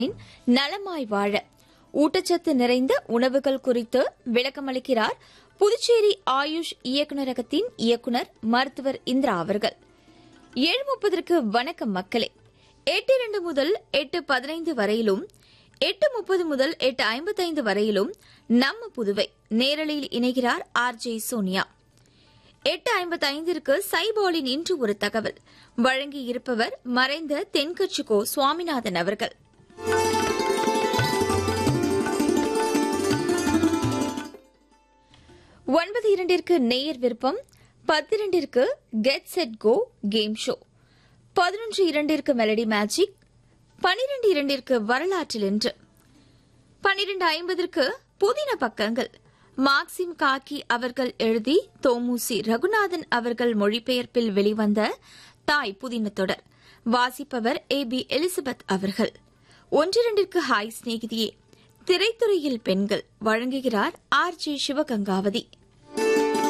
நலமாய் வாழ ஊட்டச்சத்து நிறைந்த உணவுகள் குறித்து விளக்கமளிக்கிறார் புதுச்சேரி ஆயுஷ் இயக்குநரகத்தின் இயக்குனர் மருத்துவர் இந்திரா அவர்கள் ஏழு முப்பதற்கு வணக்கம் மக்களே எட்டு இரண்டு முதல் எட்டு பதினைந்து வரையிலும் எட்டு முப்பது முதல் எட்டு ஐம்பத்தைந்து வரையிலும் நம்ம புதுவை நேரலையில் இணைகிறார் ஆர் ஜே சோனியா எட்டு ஐம்பத்தைந்திற்கு சைபாலின் இன்று ஒரு தகவல் வழங்கி இருப்பவர் மறைந்த தென்கட்சிகோ சுவாமிநாதன் அவர்கள் ஒன்பது இரண்டிற்கு நேயர் விருப்பம் பத்திரண்டிற்கு get set go game show பதினொன்று இரண்டிற்கு மெலடி மேஜிக் பனிரெண்டு இரண்டிற்கு வரலாற்றில் என்று பனிரெண்டு ஐம்பதற்கு புதின பக்கங்கள் மார்க்சிம் காக்கி அவர்கள் எழுதி தோமுசி ரகுநாதன் அவர்கள் மொழிபெயர்ப்பில் வெளிவந்த தாய் புதின தொடர் வாசிப்பவர் ஏ பி எலிசபெத் அவர்கள் ஒன்றிரண்டிற்கு ஹாய் சிநேகிதியே திரைத்துறையில் பெண்கள் வழங்குகிறார் ஆர் ஜே சிவகங்காவதி